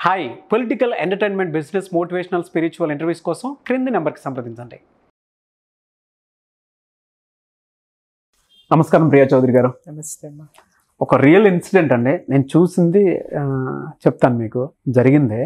Hi political entertainment business motivational spiritual interviews కోసం క్రింది నెంబర్కి సంప్రదించండి నమస్కారం ప్రియా చౌదరి గారు నమస్తే అమ్మా ఒక రియల్ ఇన్సిడెంట్ అండి నేను చూసింది ఆ, చెప్తాను మీకు జరిగిందే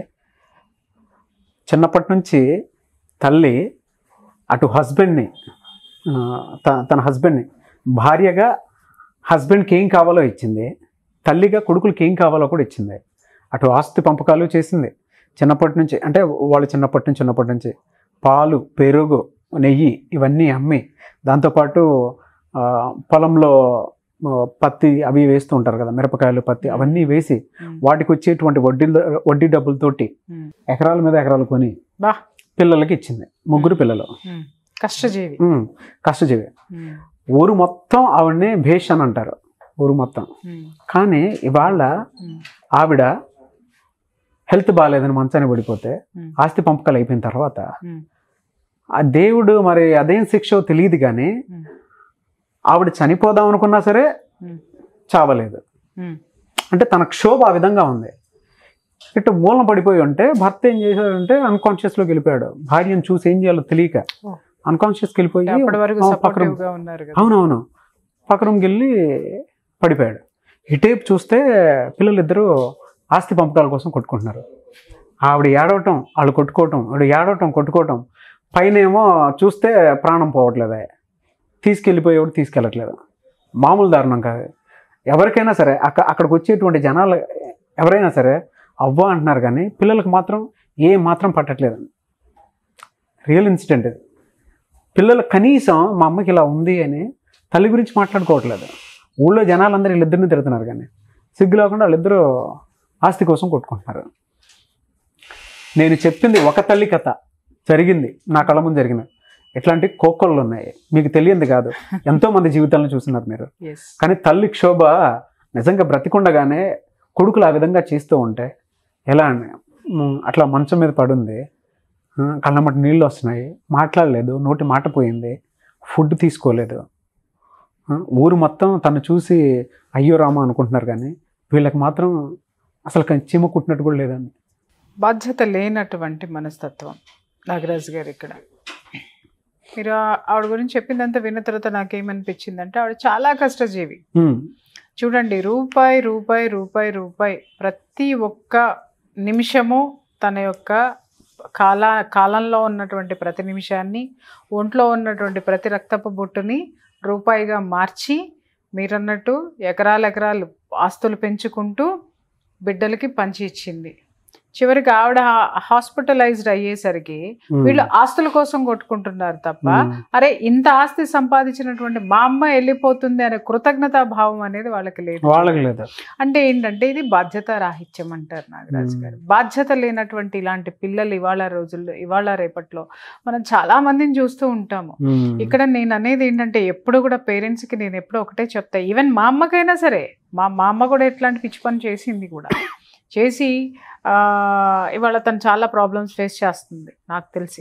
చిన్నప్పటి నుంచి తల్లి అటు హస్బెండ్ని ఆ, త- తన హస్బెండ్ని భార్యగా హస్బెండ్కి ఏం కావాలో ఇచ్చింది తల్లిగా కొడుకులకి ఏం కావాలో కూడా ఇచ్చింది అటు ఆస్తి పంపకాలు చేసింది చిన్నప్పటి నుంచి అంటే వాళ్ళు చిన్నప్పటి నుంచి చిన్నప్పటి నుంచి పాలు పెరుగు నెయ్యి ఇవన్నీ అమ్మి దాంతోపాటు ఆ, పొలంలో ఆ, పత్తి అవి వేస్తూ ఉంటారు కదా మిరపకాయలు పత్తి అవన్నీ వేసి వాటికి వచ్చేటువంటి వడ్డీ వడ్డీ డబ్బులతోటి మ్మ్. ఎకరాల మీద ఎకరాలు కొని బా పిల్లలకి ఇచ్చింది ముగ్గురు పిల్లలు ఉమ్. కష్టజీవి మ్మ్. కష్టజీవి ఉమ్. ఊరు మొత్తం ఆవిడని భేష్ అని అంటారు ఊరు మొత్తం ఉమ్. కానీ ఇవాళ ఉమ్. ఆవిడ హెల్త్ బాగాలేదని మంచాన్ని పడిపోతే ఉమ్. ఆస్తి పంపకాలు అయిపోయిన తర్వాత ఉమ్. ఆ దేవుడు మరి అదేం శిక్ష తెలియదు కానీ ఉమ్. ఆవిడ చనిపోదాం అనుకున్నా సరే ఉమ్. చావలేదు ఉమ్. అంటే తన క్షోభ ఆ విధంగా ఉంది ఇటు మూలన పడిపోయి ఉంటే భర్త ఏం చేశాడంటే అన్కాన్షియస్లోకి వెళ్ళిపోయాడు భార్యను చూసి ఏం చేయాలో తెలియక ఓ. అన్కాన్షియస్కి వెళ్ళిపోయి అప్పటి వరకు ఆ, పక్క సపోర్టివ్ రూమ్ గా ఉన్నారు కదా అవునవును పక్క రూమ్కి వెళ్ళి పడిపోయాడు ఇటేపు చూస్తే పిల్లలిద్దరూ ఆస్తి పంపకాల కోసం కొట్టుకుంటున్నారు ఆవిడ ఏడవటం వాళ్ళు కొట్టుకోవటం ఆవిడ ఏడవటం కొట్టుకోవటం పైన ఏమో చూస్తే ప్రాణం పోవట్లేదు తీసుకెళ్ళిపోయేవాడు తీసుకెళ్ళట్లేదు మామూలు దారుణం కాదు ఎవరికైనా సరే అక్కడ అక్కడికి వచ్చేటువంటి జనాలు ఎవరైనా సరే అవ్వ అంటున్నారు కానీ పిల్లలకు మాత్రం ఏం మాత్రం పట్టట్లేదు రియల్ ఇన్సిడెంట్ ఇది పిల్లలు కనీసం మా అమ్మకి ఇలా ఉంది అని తల్లి గురించి మాట్లాడుకోవట్లేదు ఊళ్ళో జనాలందరూ వీళ్ళిద్దరిని తిడుతున్నారు కానీ సిగ్గు లేకుండా వాళ్ళిద్దరూ ఆస్తి కోసం కొట్టుకుంటున్నారు నేను చెప్పింది ఒక తల్లి కథ జరిగింది నా కళ్ళ ముందు జరిగింది ఇట్లాంటి కోకొళ్ళు ఉన్నాయి మీకు తెలియంది కాదు ఎంతో మంది జీవితాలను చూస్తున్నారు మీరు ఎస్ కానీ తల్లి క్షోభ నిజంగా బ్రతికుండగానే కొడుకులు ఆ విధంగా చేస్తూ ఉంటే ఎలా అని ఉమ్, అట్లా మంచం మీద పడుంది ఆ, కళ్ళమ్మటి నీళ్ళు వస్తున్నాయి మాట్లాడలేదు నోటి మాట పోయింది ఫుడ్ తీసుకోలేదు ఆ, ఊరు మొత్తం తను చూసి అయ్యో రామ అనుకుంటున్నారు కానీ వీళ్ళకి మాత్రం అసలు చీమ కుట్టినట్టు కూడా లేదండి బాధ్యత లేనటువంటి మనస్తత్వం నాగరాజు గారు ఇక్కడ మీరు ఆ- ఆవిడ గురించి చెప్పిందంతా విన్న తర్వాత నాకేమనిపించిందంటే ఆవిడ చాలా కష్టజీవి ఉమ్, చూడండి రూపాయి రూపాయి రూపాయి రూపాయి ప్రతి ఒక్క నిమిషము తన యొక్క కాల కాలంలో ఉన్నటువంటి ప్రతి నిమిషాన్ని ఒంట్లో ఉన్నటువంటి ప్రతి రక్తపు బొట్టుని రూపాయిగా మార్చి మీరన్నట్టు ఎకరాలు ఎకరాలు ఆస్తులు పెంచుకుంటూ బిడ్డలకి పంచి ఇచ్చింది చివరికి ఆవిడ హాస్పిటలైజ్డ్ అయ్యేసరికి ఉమ్, వీళ్ళు ఆస్తుల కోసం కొట్టుకుంటున్నారు తప్ప ఉమ్, అరే ఇంత ఆస్తి సంపాదించినటువంటి మా అమ్మ వెళ్ళిపోతుంది అనే కృతజ్ఞతా భావం అనేది వాళ్ళకి లేదు వాళ్ళకి లేదు అంటే ఏంటంటే ఇది బాధ్యత రాహిత్యం అంటారు నాగరాజు గారు బాధ్యత లేనటువంటి ఇలాంటి పిల్లలు ఇవాళ రోజుల్లో ఇవాళ రేపట్లో మనం చాలా మందిని చూస్తూ ఉంటాము ఉమ్, ఇక్కడ నేను అనేది ఏంటంటే ఎప్పుడు కూడా పేరెంట్స్కి నేను ఎప్పుడు ఒకటే చెప్తా ఈవెన్ మా అమ్మకైనా సరే మా మా అమ్మ కూడా ఇట్లాంటి పిచ్చి పని చేసింది కూడా చేసి ఆ, ఇవాళ తను చాలా ప్రాబ్లమ్స్ ఫేస్ చేస్తుంది నాకు తెలిసి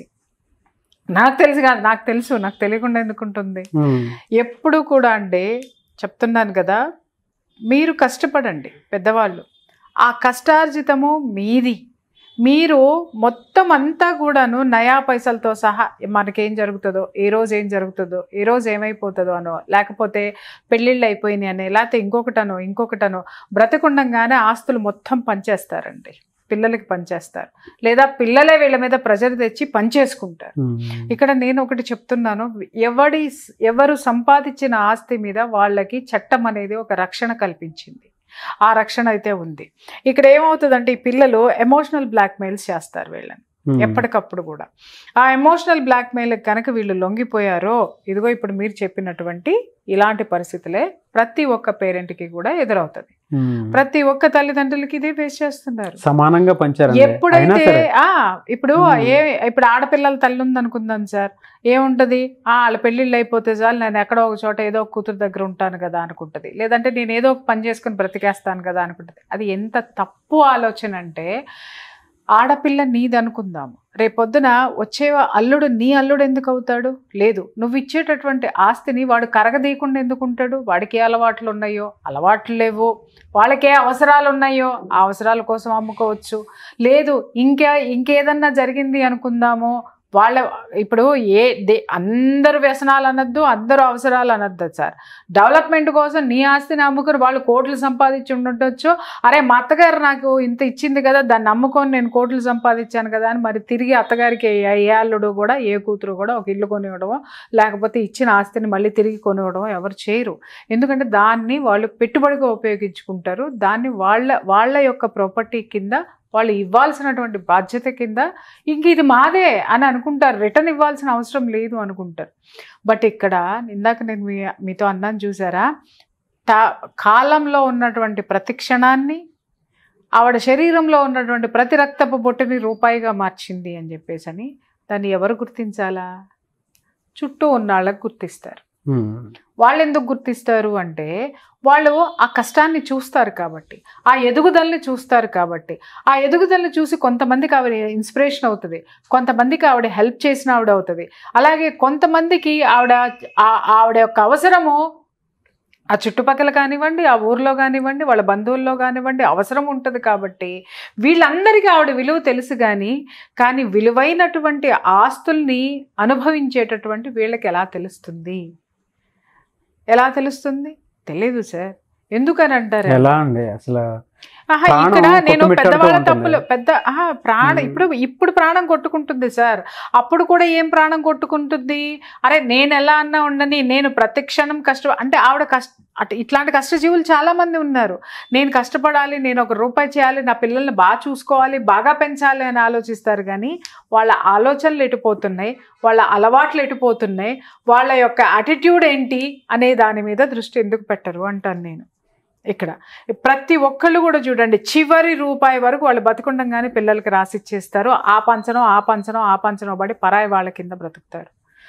నాకు తెలిసి కాదు నాకు తెలుసు నాకు తెలియకుండా ఎందుకుంటుంది ఉమ్, ఎప్పుడు కూడా అండి చెప్తున్నాను కదా మీరు కష్టపడండి పెద్దవాళ్ళు ఆ కష్టార్జితము మీది మీరు మొత్తం అంతా కూడాను నయా పైసలతో సహా మనకేం జరుగుతుందో ఏ రోజు ఏం జరుగుతుందో ఏ రోజు ఏమైపోతుందో అనో లేకపోతే పెళ్ళిళ్ళు అయిపోయినాయి అని లేకపోతే ఇంకొకటనో ఇంకొకటనో బ్రతకుండంగానే ఆస్తులు మొత్తం పంచేస్తారండి పిల్లలకి పంచేస్తారు లేదా పిల్లలే వీళ్ళ మీద ప్రెజర్ తెచ్చి పంచేసుకుంటారు ఉమ్, ఇక్కడ నేను ఒకటి చెప్తున్నాను ఎవడి ఎవరు సంపాదించిన ఆస్తి మీద వాళ్ళకి చట్టం అనేది ఒక రక్షణ కల్పించింది ఆ రక్షణ అయితే ఉంది ఇక్కడ ఏమవుతుందంటే ఈ పిల్లలు ఎమోషనల్ బ్లాక్మెయిల్స్ చేస్తారు వీళ్ళని ఉమ్, ఎప్పటికప్పుడు కూడా ఆ ఎమోషనల్ బ్లాక్మెయిల్ కనుక వీళ్ళు లొంగిపోయారో ఇదిగో ఇప్పుడు మీరు చెప్పినటువంటి ఇలాంటి పరిస్థితులే ప్రతి ఒక్క పేరెంట్కి కూడా ఎదురవుతుంది ఉమ్. ప్రతి ఒక్క తల్లిదండ్రులకి ఇదే ఫేస్ చేస్తున్నారు సమానంగా పంచారండి అయినా ఎప్పుడైతే సరే ఆ ఇప్పుడు మ్మ్. ఏ ఇప్పుడు ఆడపిల్లల తల్లి ఉంది అనుకుందాం సార్ ఏముంటది ఆ వాళ్ళ పెళ్ళిళ్ళు అయిపోతే చాలు నేను ఎక్కడో ఒక చోట ఏదో ఒక కూతురు దగ్గర ఉంటాను కదా అనుకుంటది లేదంటే నేను ఏదో ఒక పని చేసుకుని బ్రతికేస్తాను కదా అనుకుంటది అది ఎంత తప్పు ఆలోచన అంటే ఆడపిల్ల నీది అనుకుందాము రేపొద్దున వచ్చే అల్లుడు నీ అల్లుడు ఎందుకు అవుతాడు లేదు నువ్వు ఇచ్చేటటువంటి ఆస్తిని వాడు కరగదీయకుండా ఎందుకు ఉంటాడు వాడికి ఏ అలవాట్లు ఉన్నాయో అలవాట్లు లేవు వాళ్ళకే అవసరాలు ఉన్నాయో ఆ అవసరాల కోసం అమ్ముకోవచ్చు లేదు ఇంకా ఇంకేదన్నా జరిగింది అనుకుందాము వాళ్ళ ఇప్పుడు ఏ దే అందరు వ్యసనాలు అనొద్దు అందరూ అవసరాలు అనొద్దు సార్ డెవలప్మెంట్ కోసం నీ ఆస్తిని అమ్ముకుని వాళ్ళు కోట్లు సంపాదించి ఉండొచ్చు అరే మా అత్తగారు నాకు ఇంత ఇచ్చింది కదా దాన్ని నమ్ముకొని నేను కోట్లు సంపాదించాను కదా అని మరి తిరిగి అత్తగారికి ఏ ఏ అల్లుడు కూడా ఏ కూతురు కూడా ఒక ఇల్లు కొనివ్వడమో లేకపోతే ఇచ్చిన ఆస్తిని మళ్ళీ తిరిగి కొనివ్వడమో ఎవరు చేయరు ఎందుకంటే దాన్ని వాళ్ళు పెట్టుబడిగా ఉపయోగించుకుంటారు దాన్ని వాళ్ళ వాళ్ళ యొక్క ప్రాపర్టీ కింద వాళ్ళు ఇవ్వాల్సినటువంటి బాధ్యత కింద ఇంక ఇది మాదే అని అనుకుంటారు రిటర్న్ ఇవ్వాల్సిన అవసరం లేదు అనుకుంటారు బట్ ఇక్కడ ఇందాక నేను మీ మీతో అన్నాను చూసారా టా కాలంలో ఉన్నటువంటి ప్రతి క్షణాన్ని ఆవిడ శరీరంలో ఉన్నటువంటి ప్రతి రక్తపు బొట్టుని రూపాయిగా మార్చింది అని చెప్పేసి అని దాన్ని ఎవరు గుర్తించాలా చుట్టూ ఉన్న వాళ్ళకి గుర్తిస్తారు ఉమ్. వాళ్ళు ఎందుకు గుర్తిస్తారు అంటే వాళ్ళు ఆ కష్టాన్ని చూస్తారు కాబట్టి ఆ ఎదుగుదలని చూస్తారు కాబట్టి ఆ ఎదుగుదలని చూసి కొంతమందికి ఆవిడ ఇన్స్పిరేషన్ అవుతుంది కొంతమందికి ఆవిడ హెల్ప్ చేసిన ఆవిడ అవుతుంది అలాగే కొంతమందికి ఆవిడ ఆ- ఆవిడ యొక్క అవసరము ఆ చుట్టుపక్కల కానివ్వండి ఆ ఊర్లో కానివ్వండి వాళ్ళ బంధువుల్లో కానివ్వండి అవసరం ఉంటుంది కాబట్టి వీళ్ళందరికీ ఆవిడ విలువ తెలుసు కానీ కానీ విలువైనటువంటి ఆస్తుల్ని అనుభవించేటటువంటి వీళ్ళకి ఎలా తెలుస్తుంది ఎలా తెలుస్తుంది తెలియదు సార్ ఎందుకని అంటారు ఎలా అండి అసలు ఆహా, ప్రాణం ఇక్కడ నేను కొట్టుమిట్టాడుతూ పెద్దవాళ్ళ ఉంటుంది. తప్పులు పెద్ద ఆహా, ప్రాణం మ్మ్. ఇప్పుడు ఇప్పుడు ప్రాణం కొట్టుకుంటుంది సార్ అప్పుడు కూడా ఏం ప్రాణం కొట్టుకుంటుంది అరే నేను ఎలా అన్నా ఉండని నేను ప్రతి క్షణం కష్ట అంటే ఆవిడ కష్ట అటు ఇట్లాంటి కష్టజీవులు చాలా మంది ఉన్నారు నేను కష్టపడాలి నేను ఒక రూపాయి చేయాలి నా పిల్లల్ని బాగా చూసుకోవాలి బాగా పెంచాలి అని ఆలోచిస్తారు కానీ వాళ్ళ ఆలోచనలు ఎటుపోతున్నాయి వాళ్ళ అలవాట్లు ఎటుపోతున్నాయి వాళ్ళ యొక్క అటిట్యూడ్ ఏంటి అనే దాని మీద దృష్టి ఎందుకు పెట్టరు అంటాను నేను ఇక్కడ ప్రతి ఒక్కళ్ళు కూడా చూడండి చివరి రూపాయి వరకు వాళ్ళు బతుకుండగానే పిల్లలకి రాసిచ్చేస్తారు ఆ పంచనం ఆ పంచనం ఆ పంచనం పడి పరాయి వాళ్ళ కింద బ్రతుకుతారు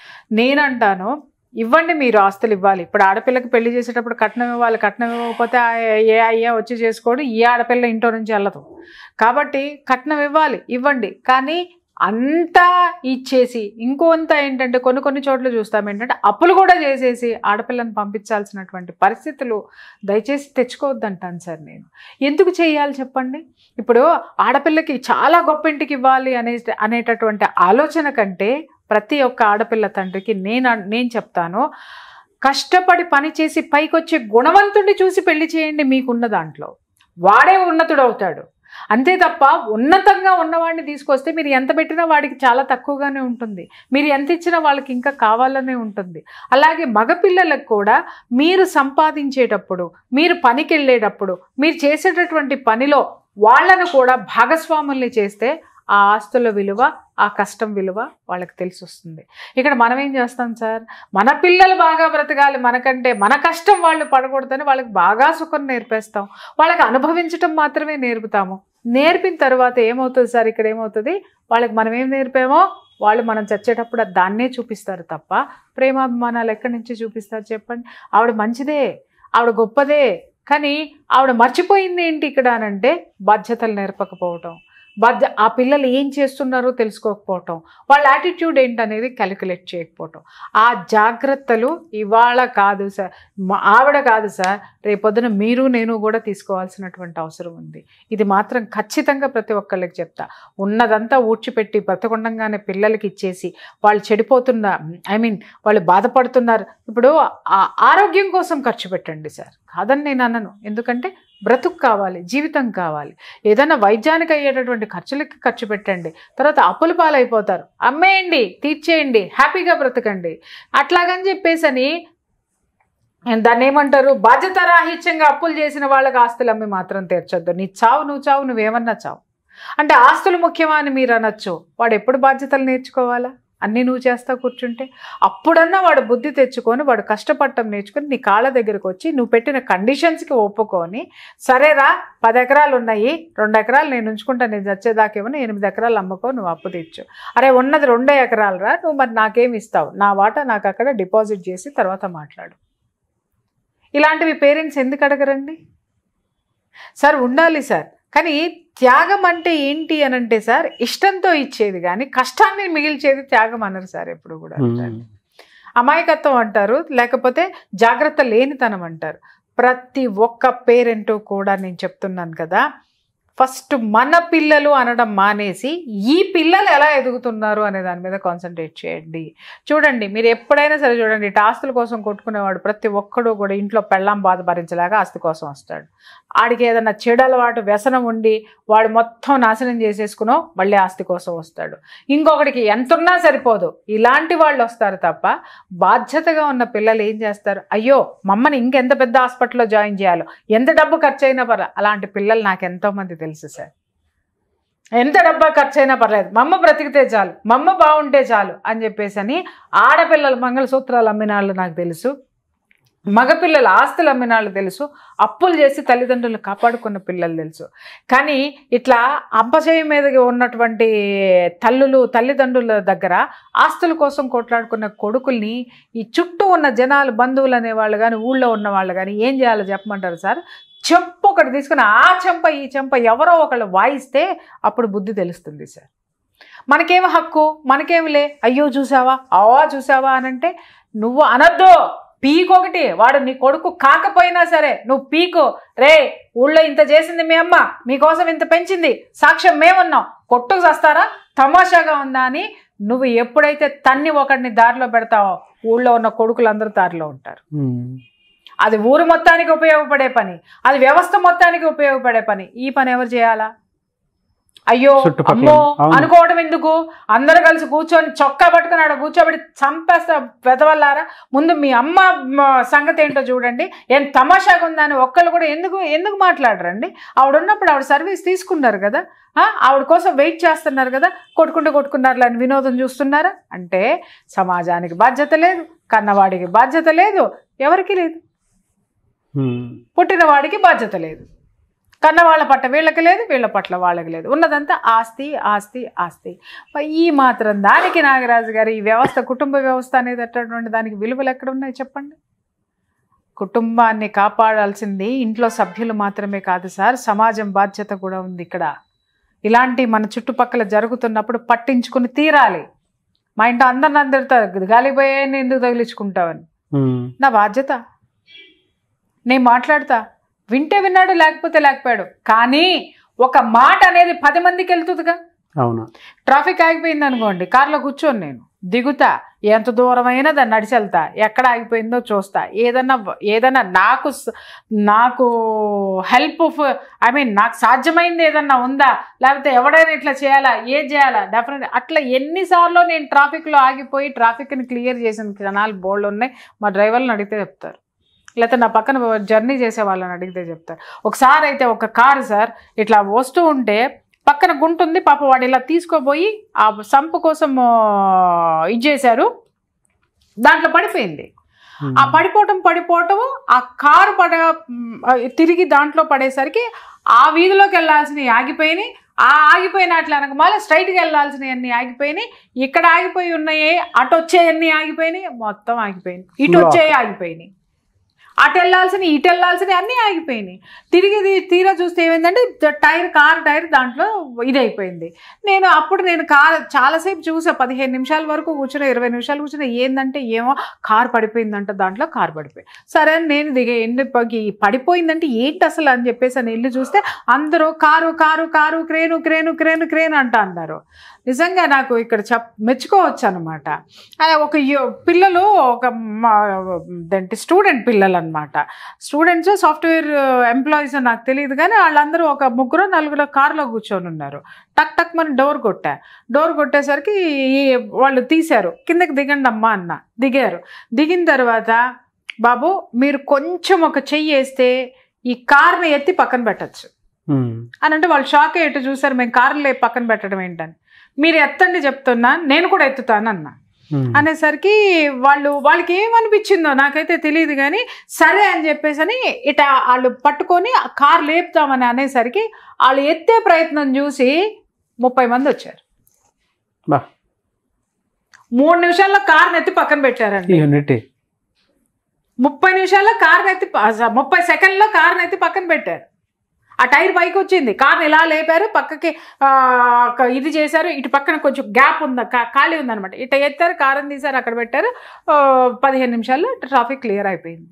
నేనంటాను ఇవ్వండి మీరు ఆస్తులు ఇవ్వాలి ఇప్పుడు ఆడపిల్లకి పెళ్లి చేసేటప్పుడు కట్నం ఇవ్వాలి కట్నం ఇవ్వకపోతే ఆ ఏ అయ్యా వచ్చి చేసుకోడు ఈ ఆడపిల్ల ఇంట్లో నుంచి వెళ్ళదు కాబట్టి కట్నం ఇవ్వాలి ఇవ్వండి కానీ అంతా ఇచ్చేసి ఇంకొంత ఏంటంటే కొన్ని కొన్ని చోట్ల చూస్తాం ఏంటంటే అప్పులు కూడా చేసేసి ఆడపిల్లని పంపించాల్సినటువంటి పరిస్థితులు దయచేసి తెచ్చుకోవద్దంటాను సార్ నేను ఎందుకు చేయాలి చెప్పండి ఇప్పుడు ఆడపిల్లకి చాలా గొప్ప ఇంటికి ఇవ్వాలి అనే అనేటటువంటి ఆలోచన కంటే ప్రతి ఒక్క ఆడపిల్ల తండ్రికి నేను అన్- నేను చెప్తాను కష్టపడి పని చేసి పైకొచ్చే గుణవంతుడిని చూసి పెళ్లి చేయండి మీకున్న దాంట్లో వాడే ఉన్నతుడు అవుతాడు అంతే తప్ప ఉన్నతంగా ఉన్నవాడిని తీసుకొస్తే మీరు ఎంత పెట్టినా వాడికి చాలా తక్కువగానే ఉంటుంది మీరు ఎంత ఇచ్చినా వాళ్ళకి ఇంకా కావాలనే ఉంటుంది అలాగే మగపిల్లలకు కూడా మీరు సంపాదించేటప్పుడు మీరు పనికి వెళ్ళేటప్పుడు మీరు చేసేటటువంటి పనిలో వాళ్ళను కూడా భాగస్వాముల్ని చేస్తే ఆ ఆస్తుల విలువ ఆ కష్టం విలువ వాళ్ళకి తెలిసి వస్తుంది ఇక్కడ మనం ఏం చేస్తాం సార్ మన పిల్లలు బాగా బ్రతకాలి మనకంటే మన కష్టం వాళ్ళు పడకూడదని వాళ్ళకి బాగా సుఖం నేర్పేస్తాం వాళ్ళకి అనుభవించటం మాత్రమే నేర్పుతాము నేర్పిన తర్వాత ఏమవుతుంది సార్ ఇక్కడ ఏమవుతుంది వాళ్ళకి మనం ఏం నేర్పామో వాళ్ళు మనం చచ్చేటప్పుడు దాన్నే చూపిస్తారు తప్ప ప్రేమాభిమానాలు ఎక్కడి నుంచి చూపిస్తారు చెప్పండి ఆవిడ మంచిదే ఆవిడ గొప్పదే కానీ ఆవిడ మర్చిపోయింది ఏంటి ఇక్కడ అనంటే బాధ్యతలు నేర్పకపోవటం బాధ్య ఆ పిల్లలు ఏం చేస్తున్నారో తెలుసుకోకపోవటం వాళ్ళ యాటిట్యూడ్ ఏంటనేది క్యాలిక్యులేట్ చేయకపోవటం ఆ జాగ్రత్తలు ఇవాళ కాదు సార్ మా ఆవిడ కాదు సార్ రేపొద్దున మీరు నేను కూడా తీసుకోవాల్సినటువంటి అవసరం ఉంది ఇది మాత్రం ఖచ్చితంగా ప్రతి ఒక్కళ్ళకి చెప్తా ఉన్నదంతా ఊడ్చిపెట్టి బ్రతకుండంగానే పిల్లలకి ఇచ్చేసి వాళ్ళు చెడిపోతున్న ఐ మీన్ వాళ్ళు బాధపడుతున్నారు ఇప్పుడు ఆ ఆరోగ్యం కోసం ఖర్చు పెట్టండి సార్ కాదని నేను అనను ఎందుకంటే బ్రతుకు కావాలి జీవితం కావాలి ఏదైనా వైద్యానికి అయ్యేటటువంటి ఖర్చులకి ఖర్చు పెట్టండి తర్వాత అప్పుల పాలైపోతారు అమ్మేయండి తీర్చేయండి హ్యాపీగా బ్రతకండి అట్లాగని చెప్పేసని దాన్ని ఏమంటారు బాధ్యత రాహిత్యంగా అప్పులు చేసిన వాళ్ళకి ఆస్తులు అమ్మి మాత్రం తీర్చొద్దు నీ చావు నువ్వు చావు నువ్వేమన్నా చావు అంటే ఆస్తులు ముఖ్యమా అని మీరు అనొచ్చు వాడు ఎప్పుడు బాధ్యతలు నేర్చుకోవాలా అన్నీ నువ్వు చేస్తా కూర్చుంటే అప్పుడన్నా వాడు బుద్ధి తెచ్చుకొని వాడు కష్టపడటం నేర్చుకొని నీ కాళ్ళ దగ్గరకు వచ్చి నువ్వు పెట్టిన కండిషన్స్కి ఒప్పుకొని సరేరా పది ఎకరాలు ఉన్నాయి రెండు ఎకరాలు నేను ఉంచుకుంటా నేను చచ్చేదాకేమో ఎనిమిది ఎకరాలు అమ్మకో నువ్వు అప్పు తెచ్చు అరే ఉన్నది రెండే ఎకరాలు రా నువ్వు మరి నాకేమి ఇస్తావు నా వాటా నాకు అక్కడ డిపాజిట్ చేసి తర్వాత మాట్లాడు ఇలాంటివి పేరెంట్స్ ఎందుకు అడగరండి సార్ ఉండాలి సార్ కానీ త్యాగం అంటే ఏంటి అని అంటే సార్ ఇష్టంతో ఇచ్చేది కానీ కష్టాన్ని మిగిల్చేది త్యాగం అనరు సార్ ఎప్పుడు కూడా ఉమ్. అమాయకత్వం అంటారు లేకపోతే జాగ్రత్త లేనితనం అంటారు ప్రతి ఒక్క పేరెంట్ కూడా నేను చెప్తున్నాను కదా ఫస్ట్ మన పిల్లలు అనడం మానేసి ఈ పిల్లలు ఎలా ఎదుగుతున్నారు అనే దాని మీద కాన్సన్ట్రేట్ చేయండి చూడండి మీరు ఎప్పుడైనా సరే చూడండి ఇటు ఆస్తుల కోసం కొట్టుకునేవాడు ప్రతి ఒక్కడు కూడా ఇంట్లో పెళ్ళాం బాధ భరించలేక ఆస్తి కోసం వస్తాడు ఆడికి ఏదైనా చెడు అలవాటు వ్యసనం ఉండి వాడు మొత్తం నాశనం చేసేసుకునో మళ్ళీ ఆస్తి కోసం వస్తాడు ఇంకొకటికి ఎంతున్నా సరిపోదు ఇలాంటి వాళ్ళు వస్తారు తప్ప బాధ్యతగా ఉన్న పిల్లలు ఏం చేస్తారు అయ్యో మమ్మని ఇంకెంత పెద్ద హాస్పిటల్లో జాయిన్ చేయాలో ఎంత డబ్బు ఖర్చు అయినా పర్లేదు అలాంటి పిల్లలు నాకు ఎంతో మంది తెలుసు సార్ ఎంత డబ్బా ఖర్చు అయినా పర్లేదు మమ్మ బ్రతికితే చాలు మమ్మ బాగుంటే చాలు అని చెప్పేసి అని ఆడపిల్లలు మంగళసూత్రాలు అమ్మిన వాళ్ళు నాకు తెలుసు మగపిల్లలు ఆస్తులు అమ్మిన వాళ్ళు తెలుసు అప్పులు చేసి తల్లిదండ్రులు కాపాడుకున్న పిల్లలు తెలుసు కానీ ఇట్లా అప్పచేయం మీద ఉన్నటువంటి తల్లులు తల్లిదండ్రుల దగ్గర ఆస్తుల కోసం కొట్లాడుకున్న కొడుకుల్ని ఈ చుట్టూ ఉన్న జనాలు బంధువులు అనేవాళ్ళు కానీ ఊళ్ళో ఉన్న వాళ్ళు కానీ ఏం చేయాలో చెప్పమంటారు సార్ చెంపు ఒకటి తీసుకుని ఆ చెంప ఈ చెంప ఎవరో ఒకళ్ళు వాయిస్తే అప్పుడు బుద్ధి తెలుస్తుంది సార్ మనకేమి హక్కు మనకేమిలే అయ్యో చూసావా అవా చూసావా అని అంటే నువ్వు అనద్దు పీక్ ఒకటి వాడు నీ కొడుకు కాకపోయినా సరే నువ్వు పీకు రే ఊళ్ళో ఇంత చేసింది మీ అమ్మ మీకోసం ఇంత పెంచింది సాక్ష్యం మేమున్నాం కొట్టుకు వస్తారా తమాషాగా ఉందా అని నువ్వు ఎప్పుడైతే తన్ని ఒకడిని దారిలో పెడతావో ఊళ్ళో ఉన్న కొడుకులందరూ దారిలో ఉంటారు ఉమ్. అది ఊరు మొత్తానికి ఉపయోగపడే పని అది వ్యవస్థ మొత్తానికి ఉపయోగపడే పని ఈ పని ఎవరు చేయాలా అయ్యో చుట్టుపక్కల. అమ్మో అవును. అనుకోవడం ఎందుకు అందరు కలిసి కూర్చొని చొక్కా పట్టుకుని ఆడ కూర్చోబెట్టి చంపేస్తా పెదవల్లారా ముందు మీ అమ్మ మ, సంగతి ఏంటో చూడండి ఏం తమాషాగా ఉందని ఒక్కళ్ళు కూడా ఎందుకు ఎందుకు మాట్లాడరండి ఆవిడ ఉన్నప్పుడు ఆవిడ సర్వీస్ తీసుకున్నారు కదా ఆ, ఆవిడ కోసం వెయిట్ చేస్తున్నారు కదా కొట్టుకుంటూ కొట్టుకున్నారు అని వినోదం చూస్తున్నారా అంటే సమాజానికి బాధ్యత లేదు కన్నవాడికి బాధ్యత లేదు ఎవరికి లేదు ఉమ్. పుట్టిన వాడికి బాధ్యత లేదు కన్న వాళ్ళ పట్ల వీళ్ళకి లేదు వీళ్ళ పట్ల వాళ్ళకి లేదు ఉన్నదంతా ఆస్తి ఆస్తి ఆస్తి మరి ఈ మాత్రం దానికి నాగరాజు గారు ఈ వ్యవస్థ కుటుంబ వ్యవస్థ అనేది అటువంటి దానికి విలువలు ఎక్కడ ఉన్నాయి చెప్పండి కుటుంబాన్ని కాపాడాల్సింది ఇంట్లో సభ్యులు మాత్రమే కాదు సార్ సమాజం బాధ్యత కూడా ఉంది ఇక్కడ ఇలాంటి మన చుట్టుపక్కల జరుగుతున్నప్పుడు పట్టించుకుని తీరాలి మా ఇంట్లో అందరిని అందరితో గాలిపోయే ఎందుకు తగిలించుకుంటావని ఉమ్. నా బాధ్యత నేను మాట్లాడతా వింటే విన్నాడు లేకపోతే లేకపోయాడు కానీ ఒక మాట అనేది పది మందికి వెళ్తుందిగా అవును ట్రాఫిక్ ఆగిపోయింది అనుకోండి కార్లో కూర్చొని నేను దిగుతా ఎంత దూరమైనా దాన్ని నడిచి వెళ్తా ఎక్కడ ఆగిపోయిందో చూస్తా ఏదన్నా ఏదన్నా నాకు స- నాకు హెల్ప్ ఐ మీన్ నాకు సాధ్యమైంది ఏదన్నా ఉందా లేకపోతే ఎవడైనా ఇట్లా చేయాలా ఏం చేయాలా డెఫినెట్ అట్లా ఎన్నిసార్లు నేను ట్రాఫిక్లో ఆగిపోయి ట్రాఫిక్ని క్లియర్ చేసిన క్షణాలు బోల్డ్ ఉన్నాయి మా డ్రైవర్లను అడిగితే చెప్తారు లేకపోతే నా పక్కన జర్నీ చేసే వాళ్ళని అడిగితే చెప్తారు ఒకసారి అయితే ఒక కారు సార్ ఇట్లా వస్తూ ఉంటే పక్కన గుంట ఉంది పాప వాడు ఇలా తీసుకోపోయి ఆ సంపు కోసం ఆ, ఇది చేశారు దాంట్లో పడిపోయింది ఉమ్. ఆ పడిపోవటం పడిపోవటం ఆ కారు పడ మ్, ఆ, తిరిగి దాంట్లో పడేసరికి ఆ వీధిలోకి వెళ్ళాల్సినవి ఆగిపోయినాయి ఆ ఆగిపోయిన అట్లా అనక మళ్ళీ స్ట్రైట్గా వెళ్ళాల్సినవి అన్నీ ఆగిపోయినాయి ఇక్కడ ఆగిపోయి ఉన్నాయి అటు వచ్చేయన్నీ ఆగిపోయినాయి మొత్తం ఆగిపోయినాయి ఇటు Block. వచ్చేవి ఆగిపోయినాయి అటు వెళ్ళాల్సినవి ఇటు వెళ్ళాల్సినవి అన్నీ ఆగిపోయినాయి తిరిగి ఇది తీరా చూస్తే ఏమైందంటే ద- టైర్ కార్ టైర్ దాంట్లో ఇదైపోయింది నేను అప్పుడు నేను కార్ చాలాసేపు చూసా పదిహేను నిమిషాల వరకు కూర్చున్నా ఇరవై నిమిషాలు కూర్చున్నా ఏందంటే ఏమో కార్ పడిపోయిందంట దాంట్లో కార్ పడిపోయి సరే అని నేను దిగే ఎండు పగి పడిపోయిందంటే ఏంటి అసలు అని చెప్పేసి అని వెళ్ళి చూస్తే అందరూ car car car crane crane crane crane అంట అన్నారు నిజంగా నాకు ఇక్కడ చెప్ మెచ్చుకోవచ్చు అనమాట ఒక యు- పిల్లలు ఒక ఏంటి స్టూడెంట్ పిల్లలు అనమాట స్టూడెంట్స్ సాఫ్ట్వేర్ ఎంప్లాయీస్ నాకు తెలియదు కానీ వాళ్ళందరూ ఒక ముగ్గురు నలుగురు కారులో కూర్చొని ఉన్నారు టక్ టక్ మన డోర్ కొట్టా డోర్ కొట్టేసరికి ఈ- వాళ్ళు తీశారు కిందకి దిగండి అమ్మా అన్న దిగారు దిగిన తర్వాత బాబు మీరు కొంచెం ఒక చెయ్యి వేస్తే ఈ కార్ని ఎత్తి పక్కన పెట్టచ్చు ఉమ్. అని అంటే వాళ్ళు షాక్ అయ్యేట్టు చూసారు మేము కార్లు పక్కన పెట్టడం ఏంటని మీరు ఎత్తండి చెప్తున్నా నేను కూడా ఎత్తుతాను అన్నా ఉమ్. అనేసరికి వాళ్ళు వాళ్ళకి ఏమనిపించిందో నాకైతే తెలియదు కానీ సరే అని చెప్పేసి అని ఇట వాళ్ళు పట్టుకొని ఆ కార్ లేపుతామని అనేసరికి వాళ్ళు ఎత్తే ప్రయత్నం చూసి ముప్పై మంది వచ్చారు బా మూడు నిమిషాల్లో కార్ని ఎత్తి పక్కన పెట్టారండి యూనిటీ ముప్పై నిమిషాల్లో కార్ని ఎత్తి ప- అస- ముప్పై సెకండ్లో కార్ని ఎత్తి పక్కన పెట్టారు ఆ టైర్ పైకి వచ్చింది కార్ని ఇలా లేపారు పక్కకి ఆ, ఒక ఇది చేశారు ఇటు పక్కన కొంచెం గ్యాప్ ఉంది కా- ఖాళీ ఉందన్నమాట ఇటు ఎత్తారు కారం తీశారు అక్కడ పెట్టారు ఆ, పదిహేను నిమిషాల్లో ట్రాఫిక్ క్లియర్ అయిపోయింది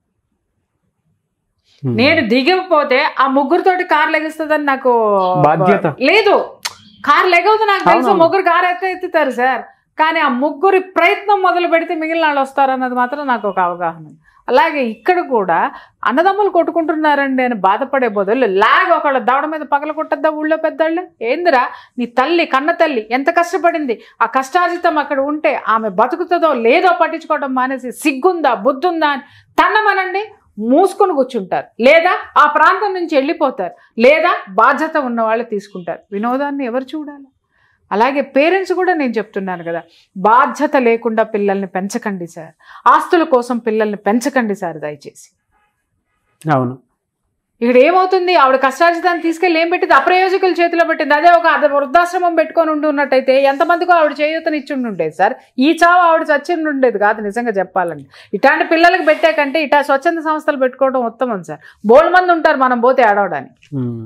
Hmm. నేను దిగకపోతే ఆ ముగ్గురుతోటి కార్ లెగిస్తుందని నాకు బాధ్యత. లేదు కార్ లెగవుతుంది నాకు తెలుసు అవునవును. ముగ్గురు కార్ ఎత్తే ఎత్తుతారు సార్ కానీ ఆ ముగ్గురి ప్రయత్నం మొదలు పెడితే మిగిలిన వాళ్ళు వస్తారన్నది మాత్రం నాకు ఒక అవగాహన ఉంది. అలాగే ఇక్కడ కూడా అన్నదమ్ములు కొట్టుకుంటున్నారండి అని బాధపడే బదులు లాగ్ ఒకళ్ళ దవడ మీద పగల కొట్టద్దా ఊళ్ళో పెద్దవాళ్ళు ఏందిరా నీ తల్లి కన్న తల్లి ఎంత కష్టపడింది ఆ కష్టార్జితం అక్కడ ఉంటే ఆమె బతుకుతుందో లేదో పట్టించుకోవడం మానేసి సిగ్గుందా బుద్ధుందా అని తన్నమనండి మూసుకొని కూర్చుంటారు లేదా ఆ ప్రాంతం నుంచి వెళ్ళిపోతారు లేదా బాధ్యత ఉన్న వాళ్ళు తీసుకుంటారు వినోదాన్ని ఎవరు చూడాలి అలాగే పేరెంట్స్ కూడా నేను చెప్తున్నాను కదా బాధ్యత లేకుండా పిల్లల్ని పెంచకండి సార్ ఆస్తుల కోసం పిల్లల్ని పెంచకండి సార్ దయచేసి అవును ఇక్కడ ఏమవుతుంది ఆవిడ కష్టార్జితాన్ని తీసుకెళ్ళి ఏం పెట్టింది అప్రయోజకుల చేతిలో పెట్టింది అదే ఒక అదే వృద్ధాశ్రమం పెట్టుకొని ఉండి ఉన్నట్టయితే ఎంతమందికో ఆవిడ చేయూతని ఇచ్చి ఉండి ఉండేది సార్ ఈ చావు ఆవిడ చచ్చి ఉండేది కాదు నిజంగా చెప్పాలండి ఇట్లాంటి పిల్లలకి పెట్టే కంటే ఇటా స్వచ్ఛంద సంస్థలు పెట్టుకోవడం ఉత్తమం సార్ బోల్ మంది ఉంటారు మనం పోతే ఆడవడానికి ఉమ్.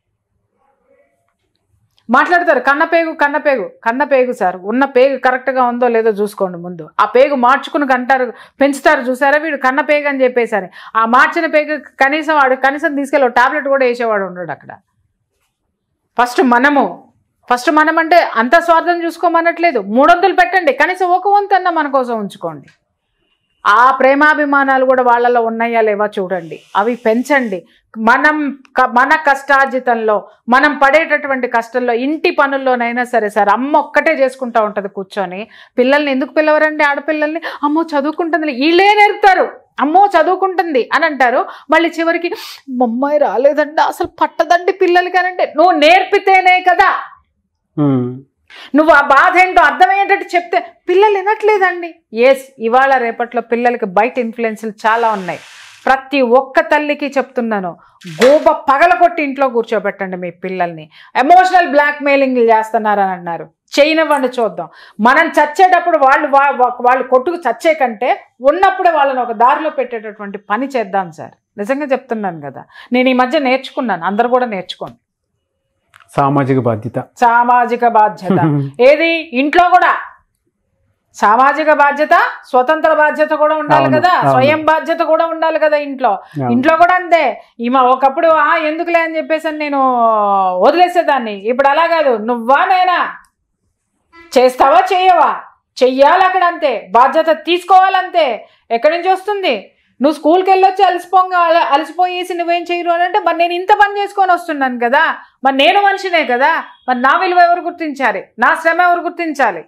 మాట్లాడతారు కన్నపేగు కన్నపేగు కన్నపేగు సార్ ఉన్న పేగు కరెక్ట్గా ఉందో లేదో చూసుకోండి ముందు ఆ పేగు మార్చుకుని కంటారు పెంచుతారు చూసారా వీడు కన్నపేగు అని చెప్పేసరి ఆ మార్చిన పేగు కనీసం వాడు కనీసం తీసుకెళ్ళి టాబ్లెట్ కూడా వేసేవాడు ఉండడు అక్కడ ఫస్ట్ మనము ఫస్ట్ మనం అంటే అంత స్వార్థం చూసుకోమనట్లేదు మూడొంతులు పెట్టండి కనీసం ఒక వంతన్న మన కోసం ఉంచుకోండి ఆ ప్రేమాభిమానాలు కూడా వాళ్ళలో ఉన్నాయా లేవా చూడండి అవి పెంచండి మనం క- మన కష్టార్జితంలో మనం పడేటటువంటి కష్టంలో ఇంటి పనుల్లోనైనా సరే సార్ అమ్మ ఒక్కటే చేసుకుంటా ఉంటుంది కూర్చొని పిల్లల్ని ఎందుకు పిలవరండి ఆడపిల్లల్ని అమ్మో చదువుకుంటుంది వీళ్ళే నేర్పుతారు అమ్మో చదువుకుంటుంది అని అంటారు మళ్ళీ చివరికి మమ్మాయి రాలేదండి అసలు పట్టదండి పిల్లలకి అని అంటే నువ్వు నేర్పితేనే కదా ఉమ్. నువ్వు ఆ బాధ ఏంటో అర్థమయ్యేటట్టు చెప్తే పిల్లలు వినట్లేదండి ఎస్ ఇవాళ రేపట్లో పిల్లలకి బయట ఇన్ఫ్లుయెన్స్లు చాలా ఉన్నాయి ప్రతి ఒక్క తల్లికి చెప్తున్నాను గోబ పగలగొట్టి ఇంట్లో కూర్చోబెట్టండి మీ పిల్లల్ని ఎమోషనల్ బ్లాక్ మెయిలింగ్ చేస్తున్నారని అన్నారు చేయనివ్వండి చూద్దాం మనం చచ్చేటప్పుడు వాళ్ళు వా- వా- వాళ్ళు కొట్టుకు చచ్చే కంటే ఉన్నప్పుడే వాళ్ళని ఒక దారిలో పెట్టేటటువంటి పని చేద్దాం సార్ నిజంగా చెప్తున్నాను కదా నేను ఈ మధ్య నేర్చుకున్నాను అందరు కూడా నేర్చుకోండి సామాజిక బాధ్యత సామాజిక బాధ్యత ఏది ఇంట్లో కూడా సామాజిక బాధ్యత స్వతంత్ర బాధ్యత కూడా ఉండాలి అవును, కదా అవును. స్వయం బాధ్యత కూడా ఉండాలి కదా ఇంట్లో అవును. ఇంట్లో కూడా అంతే ఈమె ఒకప్పుడు ఆ ఎందుకులే అని చెప్పేసి అని నేను వదిలేసేదాన్ని ఇప్పుడు అలా కాదు నువ్వా నేనా చేస్తావా చెయ్యవా చెయ్యాలి అక్కడ అంతే బాధ్యత తీసుకోవాలంతే ఎక్కడి నుంచి వస్తుంది నువ్వు స్కూల్కి వెళ్ళొచ్చి అలసిపోగా అల- అలసిపోయేసి నువ్వేం చేయరు అని అంటే మరి నేను ఇంత పని చేసుకొని వస్తున్నాను కదా మరి నేను మనిషినే కదా మరి నా విలువ ఎవరు గుర్తించాలి నా శ్రమ ఎవరు గుర్తించాలి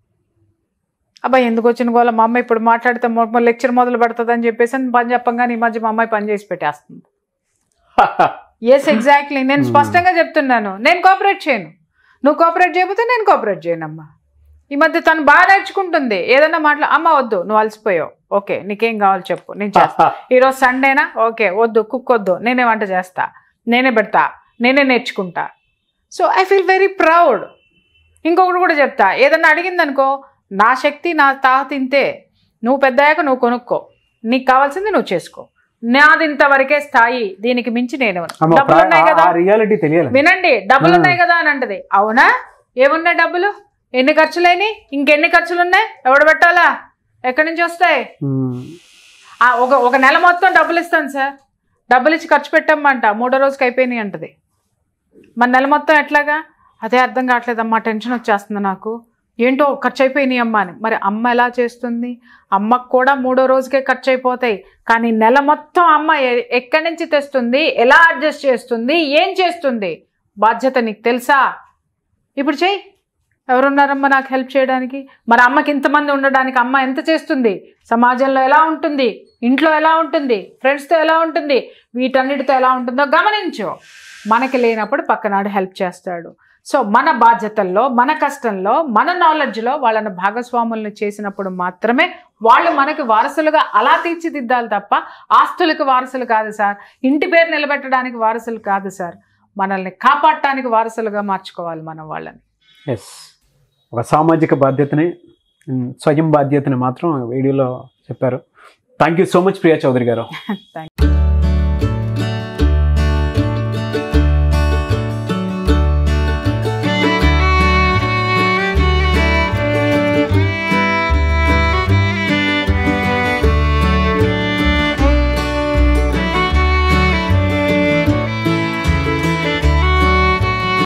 అబ్బాయి ఎందుకు వచ్చిన గోల మా అమ్మ ఇప్పుడు మాట్లాడితే లెక్చర్ మొదలు పెడుతుంది అని చెప్పేసి అని పని చెప్పంగానే ఈ మధ్య మా అమ్మాయి పని చేసి పెట్టేస్తుంది ఎస్ ఎగ్జాక్ట్లీ నేను Hmm. స్పష్టంగా చెప్తున్నాను నేను కోఆపరేట్ చేయను నువ్వు కోఆపరేట్ చేయకపోతే నేను కోఆపరేట్ చేయను అమ్మా ఈ మధ్య తను బాగా నేర్చుకుంటుంది ఏదన్నా మాట్లా అమ్మ వద్దు నువ్వు అలసిపోయావు ఓకే నీకేం కావాలి చెప్పు నేను చేస్తా ఈరోజు సండేనా ఓకే వద్దు కుక్ వద్దు నేనే వంట చేస్తా నేనే పెడతా నేనే నేర్చుకుంటా so I feel very proud ఇంకొకటి కూడా చెప్తా ఏదన్నా అడిగిందనుకో నా శక్తి నా తాహత ఇంతే నువ్వు పెద్దయ్యాక నువ్వు కొనుక్కో నీకు కావాల్సింది నువ్వు చేసుకో నాది ఇంతవరకే స్థాయి దీనికి మించి నేను అమ్మ, డబ్బులు ఉన్నాయి కదా ఆ రియాలిటీ తెలియాలి వినండి డబ్బులు ఆ. ఉన్నాయి కదా అని అంటది అవునా ఏమున్నాయి డబ్బులు ఎన్ని ఖర్చులైనవి ఇంకెన్ని ఖర్చులు ఉన్నాయి ఎవడు పెట్టాలా ఎక్కడి నుంచి వస్తాయి ఉమ్. ఆ, ఒక ఒక నెల మొత్తం డబ్బులు ఇస్తాను సార్ డబ్బులు ఇచ్చి ఖర్చు పెట్టమ్మా మూడో రోజుకి అయిపోయినాయి అంటది మన నెల మొత్తం ఎట్లాగా అదే అర్థం కావట్లేదమ్మా టెన్షన్ వచ్చేస్తుంది నాకు ఏంటో ఖర్చు అయిపోయినాయి అమ్మ అని మరి అమ్మ ఎలా చేస్తుంది అమ్మకు కూడా మూడో రోజుకే ఖర్చు అయిపోతాయి కానీ నెల మొత్తం అమ్మ ఎ- ఎక్కడి నుంచి తెస్తుంది ఎలా అడ్జస్ట్ చేస్తుంది ఏం చేస్తుంది బాధ్యత నీకు తెలుసా ఇప్పుడు చెయ్యి ఎవరున్నారమ్మా నాకు హెల్ప్ చేయడానికి మరి అమ్మకి ఇంతమంది ఉండడానికి అమ్మ ఎంత చేస్తుంది సమాజంలో ఎలా ఉంటుంది ఇంట్లో ఎలా ఉంటుంది ఫ్రెండ్స్తో ఎలా ఉంటుంది వీటన్నిటితో ఎలా ఉంటుందో గమనించు మనకి లేనప్పుడు పక్కనాడు హెల్ప్ చేస్తాడు సో మన బాధ్యతల్లో మన కష్టంలో మన నాలెడ్జ్లో వాళ్ళని భాగస్వాములను చేసినప్పుడు మాత్రమే వాళ్ళు మనకి వారసులుగా అలా తీర్చిదిద్దాలి తప్ప ఆస్తులకు వారసులు కాదు సార్ ఇంటి పేరు నిలబెట్టడానికి వారసులు కాదు సార్ మనల్ని కాపాడటానికి వారసులుగా మార్చుకోవాలి మనం వాళ్ళని ఎస్ ఒక సామాజిక బాధ్యతని ఉమ్, స్వయం బాధ్యతని మాత్రం వీడియోలో చెప్పారు thank you so much Priya Chowdary garu thank